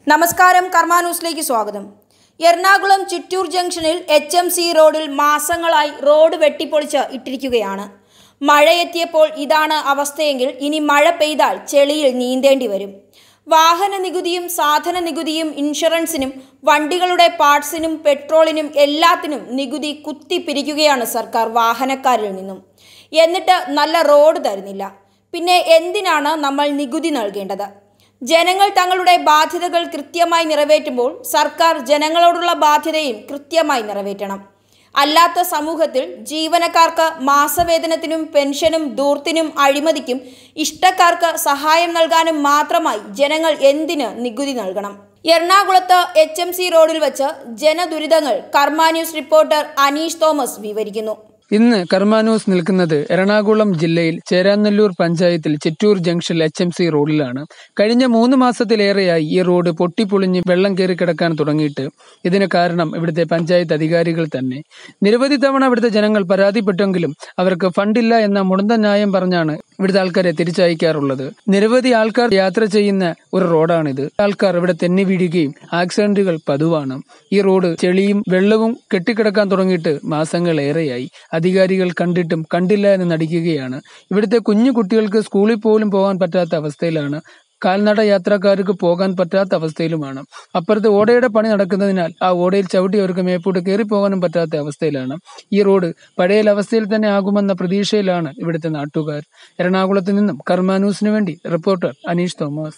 നമസ്കാരം കർമ്മ ന്യൂസിലേക്ക് സ്വാഗതം എറണാകുളം ചിറ്റൂർ ജംഗ്ഷനിൽ എച്ച് എം സി റോഡിൽ മാസങ്ങളായി റോഡ് വെട്ടിപ്പൊളിച്ച് ഇട്ടിരിക്കുകയാണ് മഴയെത്തിയപ്പോൾ ഇതാണ് അവസ്ഥയെങ്കിൽ ഇനി മഴ പെയ്താൽ ചെളിയിൽ നീന്തേണ്ടി വരും വാഹന നികുതിയും സാധന നികുതിയും ഇൻഷുറൻസിനും വണ്ടികളുടെ പാർട്സിനും പെട്രോളിനും എല്ലാത്തിനും നികുതി കുത്തിപ്പിരിക്കുകയാണ് സർക്കാർ വാഹനക്കാരിൽ നിന്നും എന്നിട്ട് നല്ല റോഡ് തരുന്നില്ല പിന്നെ എന്തിനാണ് നമ്മൾ നികുതി നൽകേണ്ടത് ജനങ്ങൾ തങ്ങളുടെ ബാധ്യതകൾ കൃത്യമായി നിറവേറ്റുമ്പോൾ സർക്കാർ ജനങ്ങളോടുള്ള ബാധ്യതയും കൃത്യമായി നിറവേറ്റണം അല്ലാത്ത സമൂഹത്തിൽ ജീവനക്കാർക്ക് മാസവേതനത്തിനും പെൻഷനും ദൂർത്തിനും അഴിമതിക്കും ഇഷ്ടക്കാർക്ക് സഹായം നൽകാനും മാത്രമായി ജനങ്ങൾ എന്തിന് നികുതി നൽകണം എറണാകുളത്ത് എച്ച് എം സി റോഡിൽ വച്ച് ജനദുരിതങ്ങൾ കർമ്മ ന്യൂസ് റിപ്പോർട്ടർ അനീഷ് തോമസ് വിവരിക്കുന്നു ഇന്ന് കർമാനൂസ് നിൽക്കുന്നത് എറണാകുളം ജില്ലയിൽ ചേരാനെല്ലൂർ പഞ്ചായത്തിൽ Chittoor junction H M C റോഡിലാണ് കഴിഞ്ഞ മൂന്ന് മാസത്തിലേറെയായി ഈ റോഡ് പൊട്ടിപ്പൊളിഞ്ഞ് വെള്ളം കയറി കിടക്കാൻ തുടങ്ങിയിട്ട് ഇതിന് കാരണം ഇവിടുത്തെ പഞ്ചായത്ത് അധികാരികൾ തന്നെ നിരവധി തവണ ഇവിടുത്തെ ജനങ്ങൾ പരാതിപ്പെട്ടെങ്കിലും അവർക്ക് ഫണ്ടില്ല എന്ന മുടന്ത ന്യായം പറഞ്ഞാണ് ഇവിടുത്തെ ആൾക്കാരെ തിരിച്ചയക്കാറുള്ളത് നിരവധി ആൾക്കാർ യാത്ര ചെയ്യുന്ന ഒരു റോഡാണിത് ആൾക്കാർ ഇവിടെ തെന്നി വീഴുകയും ആക്സിഡന്റുകൾ പതിവാണ് ഈ റോഡ് ചെളിയും വെള്ളവും കെട്ടിക്കിടക്കാൻ തുടങ്ങിയിട്ട് മാസങ്ങളേറെയായി അധികാരികൾ കണ്ടിട്ടും കണ്ടില്ല എന്ന് നടിക്കുകയാണ് ഇവിടുത്തെ കുഞ്ഞു കുട്ടികൾക്ക് സ്കൂളിൽ പോലും പോകാൻ പറ്റാത്ത അവസ്ഥയിലാണ് കാൽനട യാത്രക്കാർക്ക് പോകാൻ പറ്റാത്ത അവസ്ഥയിലുമാണ് അപ്പുറത്ത് ഓടയുടെ പണി നടക്കുന്നതിനാൽ ആ ഓടയിൽ ചവിട്ടി അവർക്ക് മേപ്പോട്ട് കയറി പോകാനും പറ്റാത്ത അവസ്ഥയിലാണ് ഈ റോഡ് പഴയ അവസ്ഥയിൽ തന്നെ ആകുമെന്ന പ്രതീക്ഷയിലാണ് ഇവിടുത്തെ നാട്ടുകാർ എറണാകുളത്ത് നിന്നും കർമ്മ ന്യൂസിന് വേണ്ടി റിപ്പോർട്ടർ അനീഷ് തോമസ്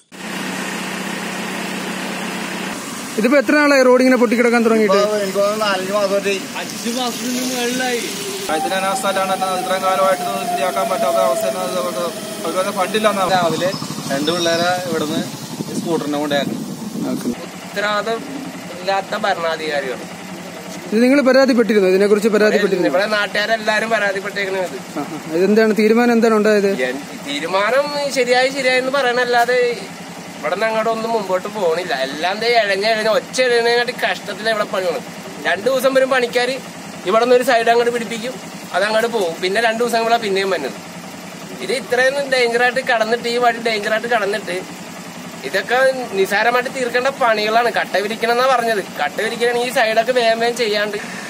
ഇതിപ്പോ എത്ര നാളായി റോഡ് ഇങ്ങനെ പൊട്ടിക്കിടക്കാൻ തുടങ്ങിയിട്ട് എനിക്ക് തോന്നുന്നു നാലഞ്ച് മാസമായിട്ട് അഞ്ചു മാസത്തിന് മുകളിലായി ഇതിനാ സ്ഥലമാണ് ഇത്രയും കാലമായിട്ട് ഇത് ശരിയാക്കാൻ പറ്റാത്ത അവസ്ഥ അവർക്ക് ഫണ്ടില്ല രാവിലെ രണ്ടു പിള്ളേരെ ഇവിടുന്ന് സ്കൂട്ടറിനെ കൊണ്ടായിരുന്നു ഉത്തരവാദിത്തം ഇല്ലാത്ത ഭരണാധികാരികൾ ഇത് നിങ്ങൾ പരാതിപ്പെട്ടിരുന്നു ഇതിനെക്കുറിച്ച് പരാതിപ്പെട്ടിരുന്നു ഇവിടെ നാട്ടുകാരെല്ലാരും പരാതിപ്പെട്ടേക്കണത് ആ, ആ. ഇതെന്താണ് തീരുമാനം എന്താണ് ഉണ്ടായത് എൻ- തീരുമാനം ശരിയായി ശരിയായി എന്ന് പറയണല്ലാതെ ഇവിടെ നിന്ന് അങ്ങോട്ട് ഒന്നും മുമ്പോട്ട് പോകണില്ല എല്ലാം ദേ ഇഴഞ്ഞ ഇഴഞ്ഞ ഒച്ച ഇഴഞ്ഞാട്ടി കഷ്ടത്തിലാണ് ഇവിടെ പണിയാണ് രണ്ടു ദിവസം വരും പണിക്കാർ ഇവിടെ നിന്ന് ഒരു സൈഡ് അങ്ങോട്ട് പിടിപ്പിക്കും അത് അങ്ങോട്ട് പോകും പിന്നെ രണ്ടു ദിവസം കൂടെ പിന്നെയും വന്നത് ഇത് ഇത്രയും ഡേഞ്ചറായിട്ട് കടന്നിട്ട് ഈ വഴി ഡേഞ്ചറായിട്ട് കടന്നിട്ട് ഇതൊക്കെ നിസാരമായിട്ട് തീർക്കേണ്ട പണികളാണ് കട്ട വിരിക്കണം എന്നാ പറഞ്ഞത് കട്ട വിരിക്കണമെങ്കിൽ ഈ സൈഡൊക്കെ വേഗം വേഗം ചെയ്യാണ്ട്